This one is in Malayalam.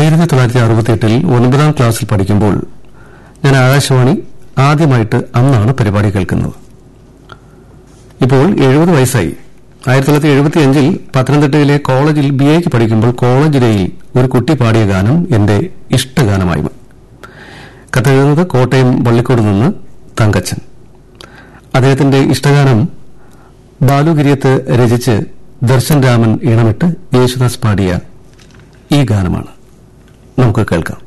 ആയിരത്തി തൊള്ളായിരത്തി അറുപത്തിയെട്ടിൽ ഒൻപതാം ക്ലാസ്സിൽ പഠിക്കുമ്പോൾ ഞാൻ ആകാശവാണി ആദ്യമായിട്ട് അന്നാണ് പരിപാടി കേൾക്കുന്നത് ഇപ്പോൾ എഴുപത് വയസ്സായി ആയിരത്തി തൊള്ളായിരത്തി എഴുപത്തിയഞ്ചിൽ പത്തനംതിട്ടയിലെ കോളേജിൽ ബി എക്ക് പഠിക്കുമ്പോൾ കോളേജ് ഡേയിൽ ഒരു കുട്ടി പാടിയ ഗാനം എന്റെ ഇഷ്ടഗാനമായി കത്തെഴുതുന്നത് കോട്ടയം വള്ളിക്കോട് നിന്ന് തങ്കച്ചൻ അദ്ദേഹത്തിന്റെ ഇഷ്ടഗാനം ബാലുഗിരിയത്ത് രചിച്ച് ദർശൻ രാമൻ ഈണമിട്ട് യേശുദാസ് പാടിയ ഈ ഗാനമാണ് നമുക്ക് കേൾക്കാം